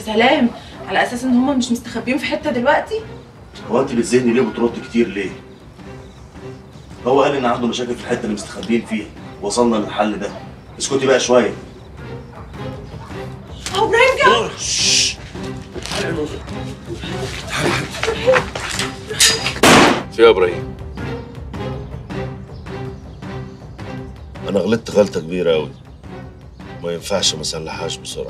سلام على اساس ان هم مش مستخبيين في حته دلوقتي هو انت بتزهقني ليه وبترد كتير ليه؟ هو قال ان عنده مشاكل في الحته اللي مستخبيين فيها وصلنا للحل ده اسكتي بقى شويه اهو ابراهيم جه في يا ابراهيم انا غلطت غلطه كبيره قوي ما ينفعش ما اصلحهاش بسرعه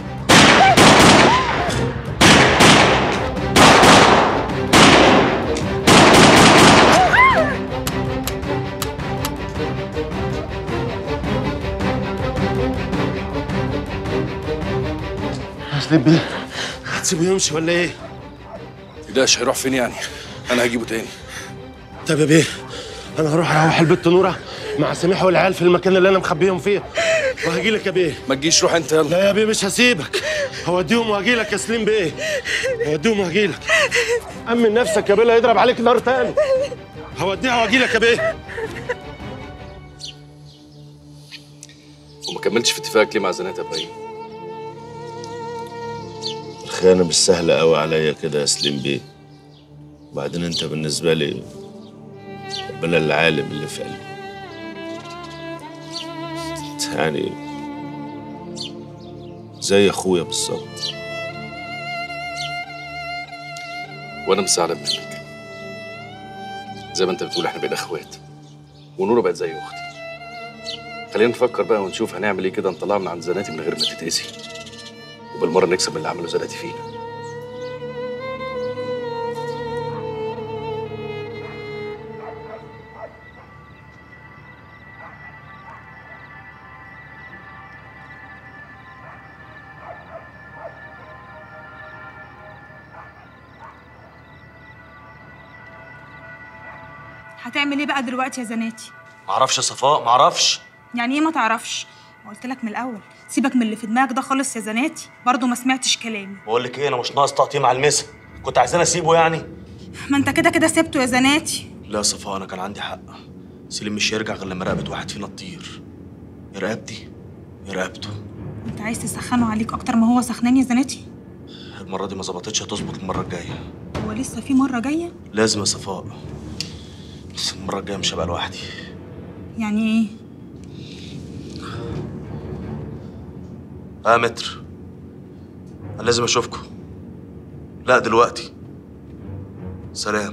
هسيب بيه هتسيبه يمشي ولا ايه؟ متقلقش هيروح فين يعني انا هجيبه تاني طب يا بيه انا هروح اروح البيت نوره مع سميح والعيال في المكان اللي انا مخبيهم فيه وهجي لك يا بيه ما تجيش روح انت يلا لا يا بيه مش هسيبك هوديهم وهجي لك يا سليم بيه هوديهم وهجي لك امن نفسك يا بيه لا يضرب عليك نار تاني هوديها وهجي لك يا بيه وما كملتش في اتفاقك ليه مع زنات يا ابراهيم الخيانة مش سهلة قوي عليا كده يا سليم بيه وبعدين انت بالنسبة لي ربنا العالم اللي في قلبي انت يعني زي اخويا بالظبط وانا مش زعلان منك زي ما انت بتقول احنا بقينا اخوات ونورة بقت زي اختي خلينا نفكر بقى ونشوف هنعمل ايه كده نطلعها من عند زناتي من غير ما تتأذي وبالمره نكسب من اللي عمله زناتي فينا هتعمل ايه بقى دلوقتي يا زناتي معرفش يا صفاء معرفش يعني ايه ما تعرفش ما قلت لك من الاول سيبك من اللي في دماغك ده خالص يا زناتي برضه ما سمعتش كلامي بقول لك ايه انا مش ناقص تقطيم على المسا كنت عايزاني اسيبه يعني ما انت كده كده سبته يا زناتي لا يا صفاء انا كان عندي حق سليم مش هيرجع غير لما رقبه واحد فينا تطير يا رقبتي يا رقبته انت عايز تسخنه عليك اكتر ما هو سخنان يا زناتي المره دي ما ظبطتش هتظبط المره الجايه هو لسه في مره جايه لازم يا صفاء بس المره الجايه مش هبقى لوحدي يعني ايه اه متر انا لازم اشوفكم لا دلوقتي سلام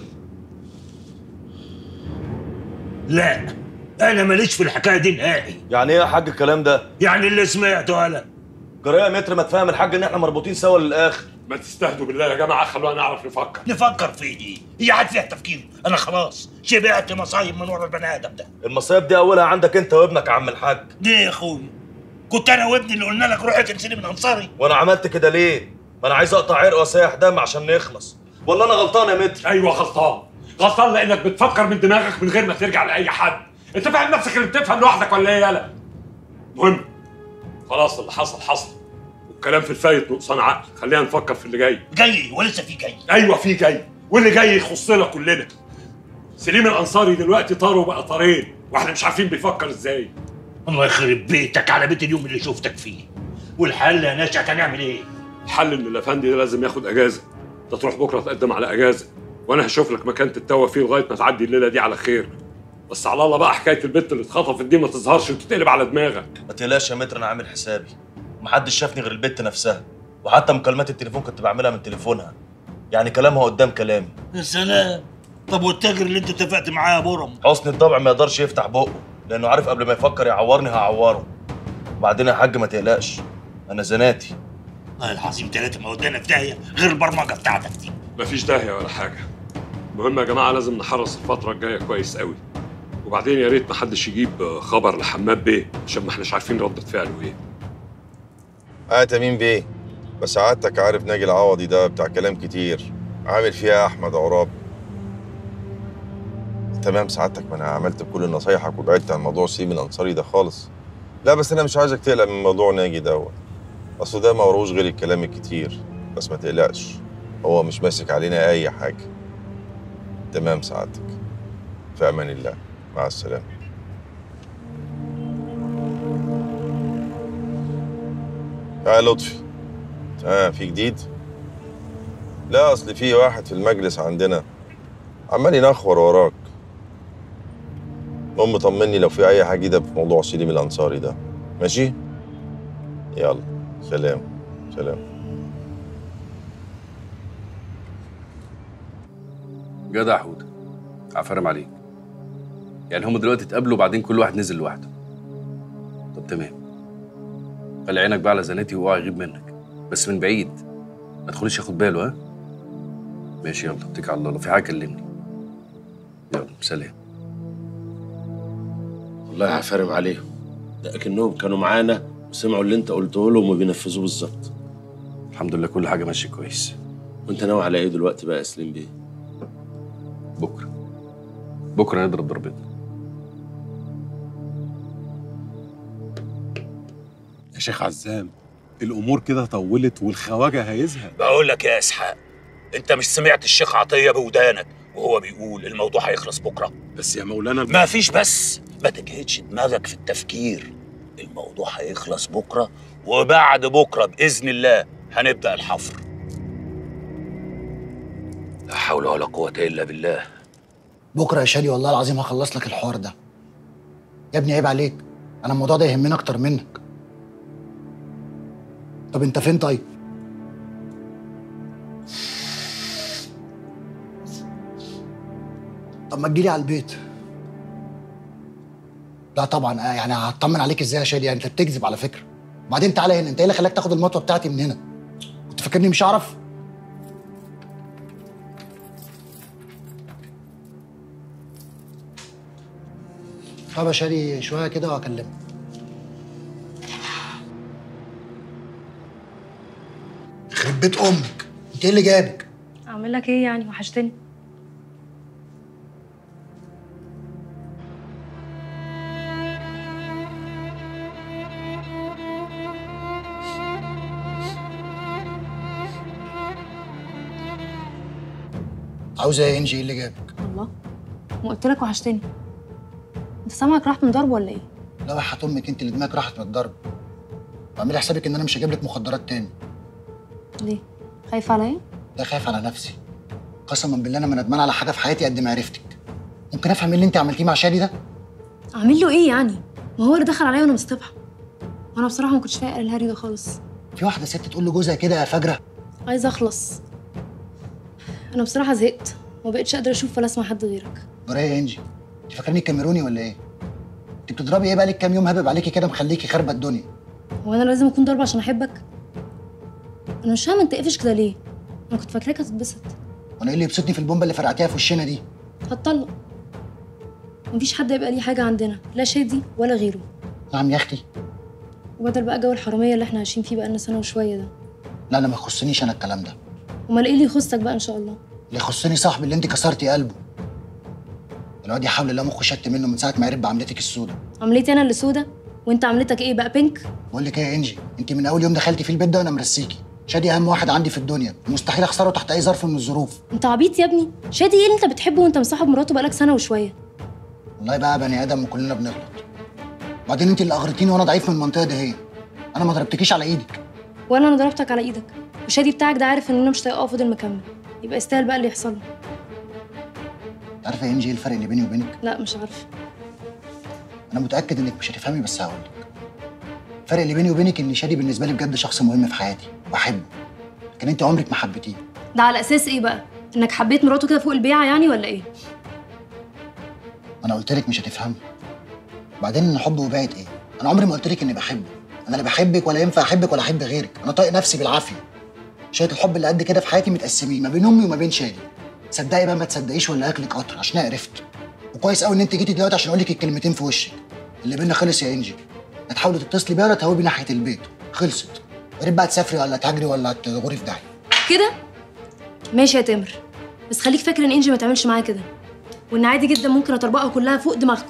لا انا ماليش في الحكايه دي نهائي يعني ايه يا حاج الكلام ده يعني اللي سمعته انا جرايه متر ما تفهم الحاج ان احنا مربوطين سوا للاخر ما تستهدوا بالله يا جماعه خلونا نعرف نفكر نفكر في دي هي عاد فيها تفكير انا خلاص شبعت مصايب من ورا البني ادم ده المصايب دي اولها عندك انت وابنك يا عم الحاج ليه يا اخوي كنت انا وابني اللي قلنا لك روح تنسيني من انصاري وانا عملت كده ليه ما انا عايز اقطع عرق واسيح دم عشان نخلص والله انا غلطان يا متر ايوه غلطان غلطان لانك بتفكر من دماغك من غير ما ترجع لاي حد انت فاهم نفسك اللي بتفهم لوحدك ولا ايه يالا المهم خلاص اللي حصل حصل والكلام في الفايت نقصان عقل خلينا نفكر في اللي جاي جاي ولسه في جاي ايوه في جاي واللي جاي يخصنا كلنا سليم الانصاري دلوقتي طار وبقى طارين واحنا مش عارفين بيفكر ازاي الله يخرب بيتك على بيت اليوم اللي شفتك فيه والحل يا نشأت هنعمل ايه؟ الحل ان الافندي ده لازم ياخد اجازه انت تروح بكره تقدم على اجازه وانا هشوف لك مكان تتوه فيه لغايه ما تعدي الليله دي على خير بس على الله بقى حكايه البت اللي اتخطفت دي ما تظهرش وتتقلب على دماغك ما تقلقش يا متر انا عامل حسابي محدش شافني غير البت نفسها وحتى مكالمات التليفون كنت بعملها من تليفونها يعني كلامها قدام كلامي يا سلام طب والتاجر اللي انت اتفقت معاه يا برم حسن الطبع ما يقدرش يفتح بقه لانه عارف قبل ما يفكر يعورني هعوره وبعدين يا حاج ما تقلقش انا زناتي والله العظيم ثلاثة ما ودانا في داهية غير البرمجة بتاعتك دي مفيش داهيه ولا حاجه المهم يا جماعه لازم نحرص الفتره الجايه كويس قوي وبعدين يا ريت محدش يجيب خبر لحماد بيه عشان ما احناش عارفين ردة فعله ايه اه تميم بيه بس عادتك عارف ناجي العوضي ده بتاع كلام كتير عامل فيها احمد عراب تمام سعادتك ما انا عملت بكل نصايحك وبعدت عن موضوع سيم الانصاري ده خالص لا بس انا مش عايزك تقلق من موضوع ناجي دوت اصل ده ما وروش غير الكلام الكتير بس ما تقلقش هو مش ماسك علينا اي حاجه تمام سعادتك في امان الله مع السلامه يا لطفي اه في جديد لا اصل في واحد في المجلس عندنا عمال ينخور وراك المهم طمني لو في اي حاجه جديده في موضوع سليم الانصاري ده ماشي يلا سلام سلام جدع حوده عفرم عليك يعني هم دلوقتي اتقابلوا وبعدين كل واحد نزل لوحده طب تمام خلي عينك بقى على زناتي واوعى يغيب منك بس من بعيد ما تدخليش ياخد باله ها ماشي يلا اتكل على الله لو في حاجه كلمني يلا سلام والله عفارم عليهم لكنهم كانوا معانا وسمعوا اللي انت قلته لهم وبينفذوه بالظبط الحمد لله كل حاجه ماشيه كويس وانت ناوي على ايه دلوقتي بقى يا سليم بيه بكره بكره نضرب ضربتنا يا شيخ عزام الامور كده طولت والخواجه هيزهق بقول لك يا اسحاق انت مش سمعت الشيخ عطيه بودانك وهو بيقول الموضوع هيخلص بكره بس يا مولانا ما فيش بس ما تجهدش دماغك في التفكير الموضوع هيخلص بكره وبعد بكره باذن الله هنبدا الحفر لا حول ولا قوه الا بالله بكره يا شادي والله العظيم هخلص لك الحوار ده يا ابني عيب عليك انا الموضوع ده يهمني اكتر منك طب انت فين طيب طب ما تجيلي على البيت لا طبعا آه، يعني هطمن عليك ازاي يا شادي يعني انت بتكذب على فكره وبعدين تعالى هنا انت ايه اللي خلاك تاخد المطوه بتاعتي من هنا كنت فاكرني مش هعرف طب يا شادي شويه كده وهكلمك يخرب بيت امك انت ايه اللي جابك اعمل لك ايه يعني وحشتني عاوزه ايه انجي ايه اللي جابك الله ما قلت لك وحشتني انت سامعك راح من ضرب ولا ايه لا وحياة امك انت اللي دماغك راحت من الضرب واعملي حسابك ان انا مش هجيب لك مخدرات تاني ليه خايف عليا لا خايف على نفسي قسما بالله انا ما ندمان على حاجه في حياتي قد معرفتك ممكن افهم ايه اللي انت عملتيه مع شادي ده اعمل له ايه يعني ما هو اللي دخل عليا وانا مستبحه وانا بصراحه ما كنتش فايقه الهري ده خالص في واحده ست تقول لجوزها كده يا فجره عايزه اخلص انا بصراحه زهقت وما بقتش قادره اشوف ولا اسمع حد غيرك جرايه يا انجي انت فاكرني كاميروني ولا ايه انت بتضربي ايه بقالك كام يوم هبب عليكي كده مخليكي خاربه الدنيا هو انا لازم اكون ضربه عشان احبك انا مش فاهمه انت قافش كده ليه انا كنت فاكراك هتتبسط وانا ايه اللي يبسطني في البومبه اللي فرقعتيها في وشنا دي هتطلق مفيش حد هيبقى ليه حاجه عندنا لا شادي ولا غيره نعم يا اختي وبدل بقى جو الحراميه اللي احنا عايشين فيه بقالنا سنه وشويه ده لا انا ما يخصنيش انا الكلام ده امال ايه اللي يخصك بقى ان شاء الله اللي يخصني صاحبي اللي انت كسرتي قلبه الواد يحاول الله مخه شت منه من ساعه ما عرف بعملتك السودة عملتي انا اللي سودة وانت عملتك ايه بقى بينك بقول لك ايه يا انجي انت من اول يوم دخلتي في البيت ده وانا مرسيكي شادي اهم واحد عندي في الدنيا مستحيل اخسره تحت اي ظرف من الظروف انت عبيط يا ابني شادي ايه اللي انت بتحبه وانت مصاحب مراته بقالك سنه وشويه والله بقى بني ادم وكلنا بنغلط بعدين انت اللي اغرتيني وانا ضعيف من المنطقه دي هي انا ما ضربتكيش على ايدك ولا انا ضربتك على ايدك وشادي بتاعك ده عارف ان انا مش طايقاه وفضل مكمل يبقى يستاهل بقى اللي يحصل له عارفه يا انجي ايه الفرق اللي بيني وبينك لا مش عارفه انا متاكد انك مش هتفهمي بس هقول لك الفرق اللي بيني وبينك ان شادي بالنسبه لي بجد شخص مهم في حياتي واحبه لكن انت عمرك ما حبيتيه ده على اساس ايه بقى انك حبيت مراته كده فوق البيعه يعني ولا ايه انا قلت لك مش هتفهمي بعدين ان حب وباعت ايه انا عمري ما قلت لك اني بحبك انا لا بحبك ولا ينفع احبك ولا احب غيرك انا طايق نفسي بالعافيه شويه الحب اللي قد كده في حياتي متقسمين ما بين امي وما بين شادي صدقي بقى ما تصدقيش ولا اكلك قطر عشان أنا عرفت وكويس قوي ان انت جيتي دلوقتي عشان اقول لك الكلمتين في وشك اللي بينا خلص يا انجي لا تحاولي تتصلي بيا ولا تهوبي ناحيه البيت خلصت يا ريت بقى تسافري ولا تهاجري ولا تغوري في داهيه كده ماشي يا تامر بس خليك فاكر ان انجي ما تعملش معايا كده وان عادي جدا ممكن اطربقها كلها فوق دماغكم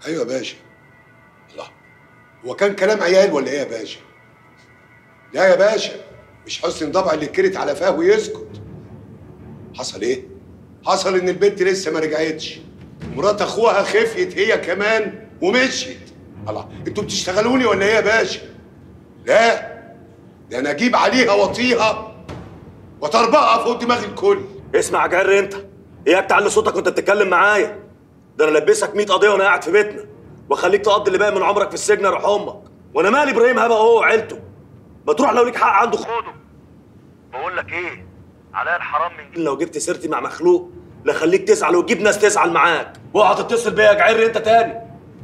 ايوه يا باشا الله هو كان كلام عيال ولا ايه يا باشا لا يا باشا مش حسن طبع اللي كرت على فاه ويسكت حصل ايه حصل ان البنت لسه ما رجعتش مرات اخوها خفيت هي كمان ومشيت الله انتوا بتشتغلوني ولا ايه يا باشا لا ده انا اجيب عليها واطيها وطربقها فوق دماغ الكل اسمع يا جر انت ايه بتعلي صوتك وانت بتتكلم معايا ده انا لبسك 100 قضيه وانا قاعد في بيتنا واخليك تقضي اللي باقي من عمرك في السجن يا روح امك وانا مالي ابراهيم هبه هو وعيلته ما تروح لو ليك حق عنده خده بقول لك ايه عليا الحرام من دين لو جبت سيرتي مع مخلوق لا خليك تزعل وتجيب ناس تزعل معاك واقعد تتصل بيا يا جعر انت تاني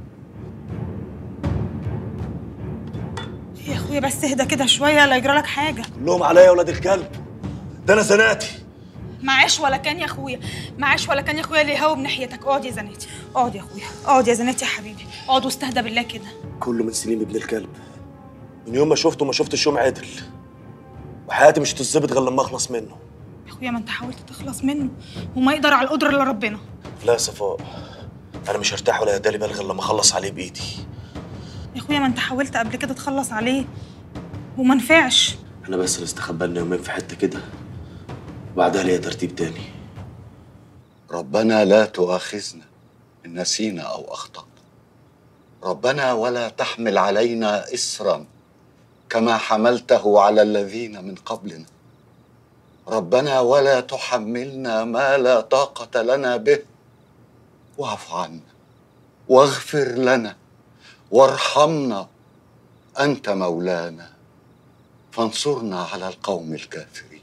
يا اخويا بس اهدى كده شويه لا يجرى لك حاجه كلهم عليا يا ولاد الكلب ده انا زناتي معاش ولا كان يا اخويا معاش ولا كان يا اخويا اللي يهوب ناحيتك اقعد يا زناتي اقعد يا اخويا اقعد يا زناتي يا حبيبي اقعد واستهدى بالله كده كله من سليم ابن الكلب من يوم ما شفته ما شفتش يوم عدل وحياتي مش هتتظبط غير لما اخلص منه يا اخويا ما انت حاولت تخلص منه وما يقدر على القدره الا ربنا لا يا صفاء انا مش هرتاح ولا هدالي بال غير لما اخلص عليه بايدي يا اخويا ما انت حاولت قبل كده تخلص عليه وما نفعش انا بس اللي استخبى لنا يومين في حته كده وبعدها ليا ترتيب تاني ربنا لا تؤاخذنا إن نسينا أو أخطأنا ربنا ولا تحمل علينا إسرا كما حملته على الذين من قبلنا ربنا ولا تحملنا ما لا طاقة لنا به واعف عنا واغفر لنا وارحمنا أنت مولانا فانصرنا على القوم الكافرين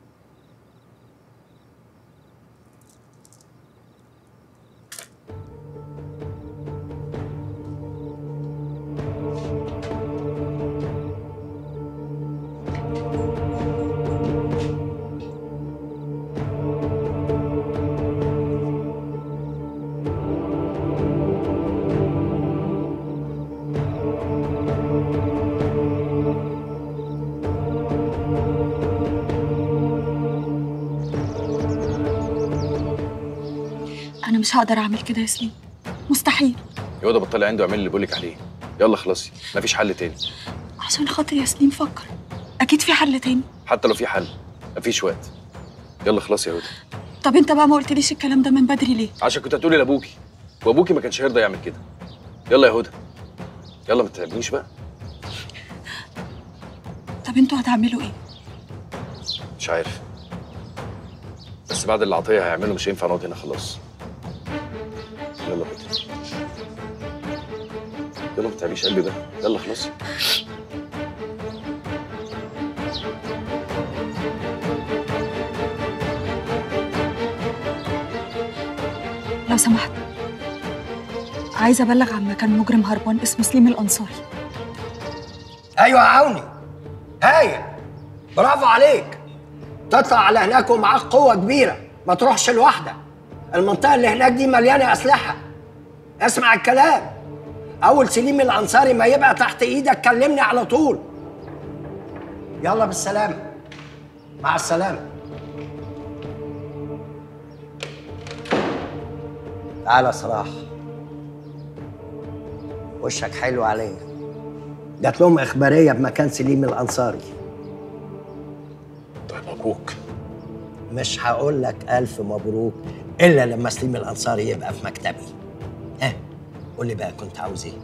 انا مش هقدر اعمل كده يا سليم مستحيل يا ده بطلي عنده اعمل اللي بقولك عليه يلا خلصي مفيش حل تاني عشان خاطر يا سليم فكر اكيد في حل تاني حتى لو في حل مفيش وقت يلا خلاص يا هدى طب انت بقى ما قلتليش الكلام ده من بدري ليه عشان كنت هتقولي لابوكي وابوكي ما كانش هيرضى يعمل كده يلا يا هدى يلا ما تتعبنيش بقى طب انتوا هتعملوا ايه مش عارف بس بعد اللي عطيه هيعمله مش هينفع نقعد هنا خلاص يلا هدى يلا ما تتعبيش قلبي بقى يلا خلاص لو سمحت عايزه ابلغ عن مكان مجرم هربان اسمه سليم الانصاري ايوه يا عوني هايل برافو عليك تطلع على هناك ومعاك قوه كبيره ما تروحش لوحدك المنطقه اللي هناك دي مليانه اسلحه اسمع الكلام اول سليم الانصاري ما يبقى تحت ايدك كلمني على طول يلا بالسلامه مع السلامه تعالى صلاح وشك حلو علينا جات لهم اخباريه بمكان سليم الانصاري طيب مبروك مش هقول لك الف مبروك الا لما سليم الانصاري يبقى في مكتبي ها قول لي بقى كنت عاوز ايه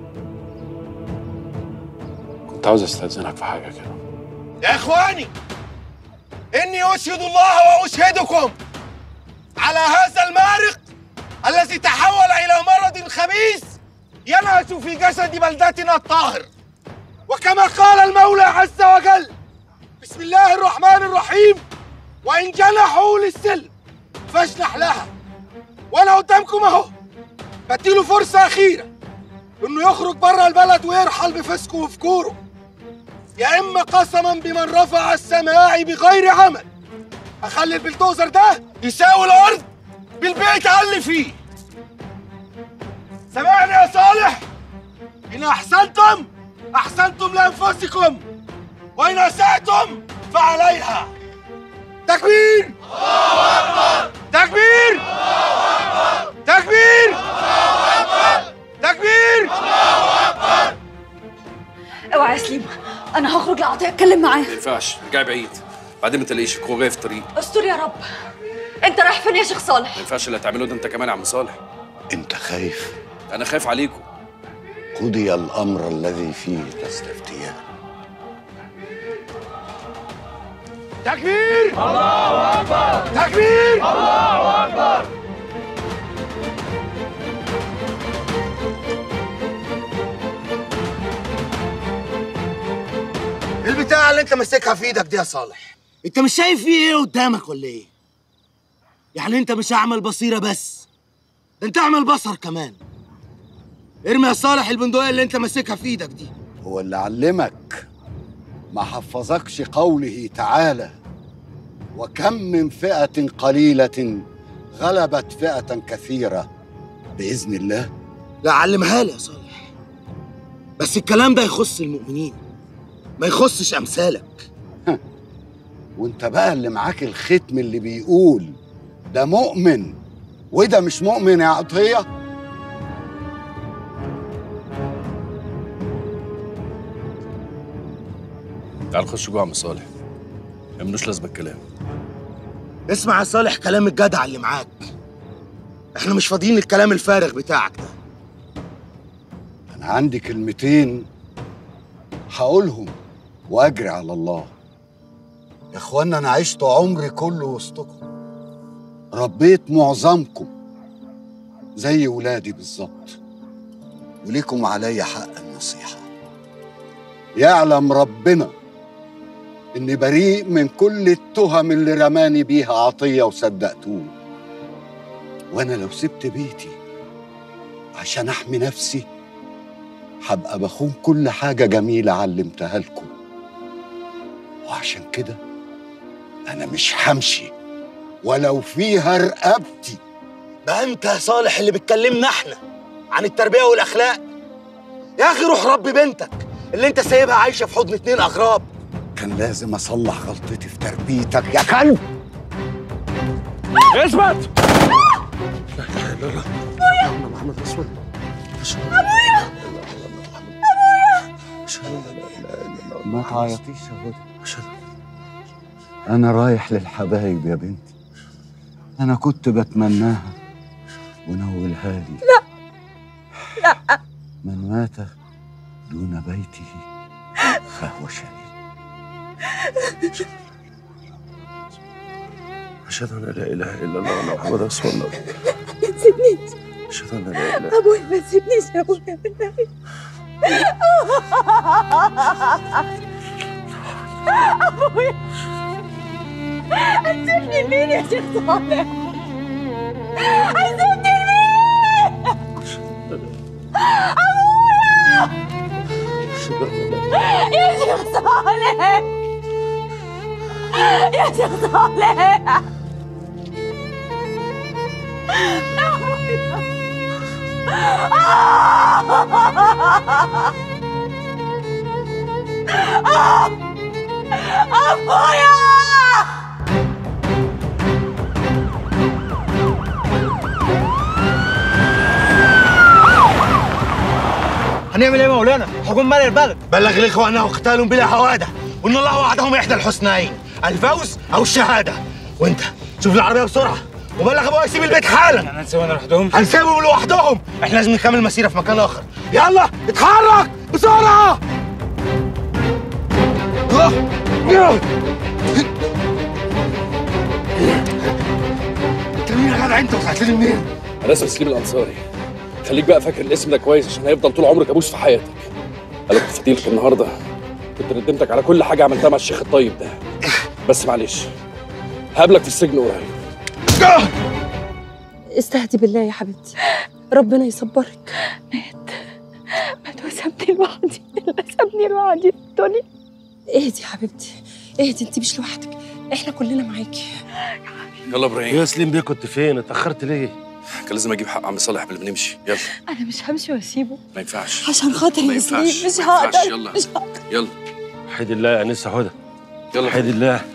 كنت عاوز استاذنك في حاجه كده يا اخواني اني اشهد الله واشهدكم على هذا المارق الذي تحول الى مرض خبيث ينهش في جسد بلدتنا الطاهر وكما قال المولى عز وجل بسم الله الرحمن الرحيم وان جنحوا للسلم فاجنح لها وانا قدامكم اهو بديله فرصه اخيره انه يخرج بره البلد ويرحل بفسقه وفجوره يا اما قسما بمن رفع السماء بغير عمل اخلي البلدوزر ده يساوي الارض بالبيت اللي فيه سمعني يا صالح ان احسنتم احسنتم لانفسكم وان اساتم فعليها تكبير الله اكبر تكبير الله اكبر تكبير الله اكبر عاطي اتكلم معاه ما ينفعش رجعي بعيد بعدين ما تلاقيش هو جاي في الطريق استر يا رب انت رايح فين يا شيخ صالح ما ينفعش اللي هتعمله ده انت كمان يا عم صالح انت خايف انا خايف عليكم قضي الامر الذي فيه تستفتيان تكبير الله اكبر تكبير الله اكبر البتاع اللي انت ماسكها في ايدك دي يا صالح انت مش شايف فيه ايه قدامك ولا ايه يعني انت مش اعمل بصيره بس ده انت اعمل بصر كمان ارمي يا صالح البندقيه اللي انت ماسكها في ايدك دي هو اللي علمك ما حفظكش قوله تعالى وكم من فئة قليلة غلبت فئة كثيرة بإذن الله لا علمها لي يا صالح بس الكلام ده يخص المؤمنين ما يخصش امثالك وانت بقى اللي معاك الختم اللي بيقول ده مؤمن وده مش مؤمن يا عطية تعال خش جوه يا عم صالح ما ملوش لازمه الكلام اسمع يا صالح كلام الجدع اللي معاك احنا مش فاضيين للكلام الفارغ بتاعك ده أنا عندي كلمتين هقولهم وأجري على الله يا إخوانا أنا عشت عمري كله وسطكم ربيت معظمكم زي ولادي بالظبط وليكم عليا حق النصيحة يعلم ربنا إني بريء من كل التهم اللي رماني بيها عطية وصدقتوه وأنا لو سبت بيتي عشان أحمي نفسي هبقى بخون كل حاجة جميلة علمتها لكم وعشان كده أنا مش همشي ولو فيها رقبتي بقى انت يا صالح اللي بتكلمنا احنا عن التربيه والاخلاق يا اخي روح ربي بنتك اللي انت سايبها عايشه في حضن اتنين اغراب كان لازم أصلح غلطتي في تربيتك يا كلب اثبت محمد رسول ابويا ما تعيطيش يا هدى أنا رايح للحبايب يا بنتي أنا كنت بتمناها ونولها لي لا لا من مات دون بيته فهو شهيد أشهد أن لا إله إلا الله وأن محمد رسول الله ما تسيبنيش أشهد أن لا إله ابويا ما تسيبنيش يا ابويا بالنبي ابويا هتسيبني لمين يا شيخ صالح هتسيبني لمين ابويا يا شيخ صالح يا شيخ صالح أبويا هنعمل ايه يا مولانا؟ حكومة مال البلد بلغ الاخوان واقتالهم بلا حوادة وان الله وعدهم احدى الحسنيين الفوز او الشهادة وانت شوف العربية بسرعة وبلغ ابويا يسيب البيت حالا هنسيبهم لوحدهم هنسيبهم لوحدهم احنا لازم نكمل مسيرة في مكان اخر يلا اتحرك بسرعة آه. يلا. انت مين يا جدع انت وطلعت لي منين؟ انا اسمي سليم الانصاري خليك بقى فاكر الاسم ده كويس عشان هيفضل طول عمرك ابوس في حياتك انا كنت فضيلك النهارده كنت ندمتك على كل حاجه عملتها مع الشيخ الطيب ده بس معلش هقابلك في السجن قريب استهدي بالله يا حبيبتي ربنا يصبرك مات مات وسابني لوحدي اللي سابني لوحدي في الدنيا اهدي يا حبيبتي اهدي انت مش لوحدك احنا كلنا معاكي يلا ابراهيم يا سليم بيه كنت فين؟ اتأخرت ليه؟ كان لازم اجيب حق عم صالح قبل ما نمشي يلا انا مش همشي واسيبه ما ينفعش عشان خاطر ما يا سليم ينفعش مش ما ينفعش. هقدر يلا مش هقدر يلا وحيد الله يا انسه هدى يلا وحيد الله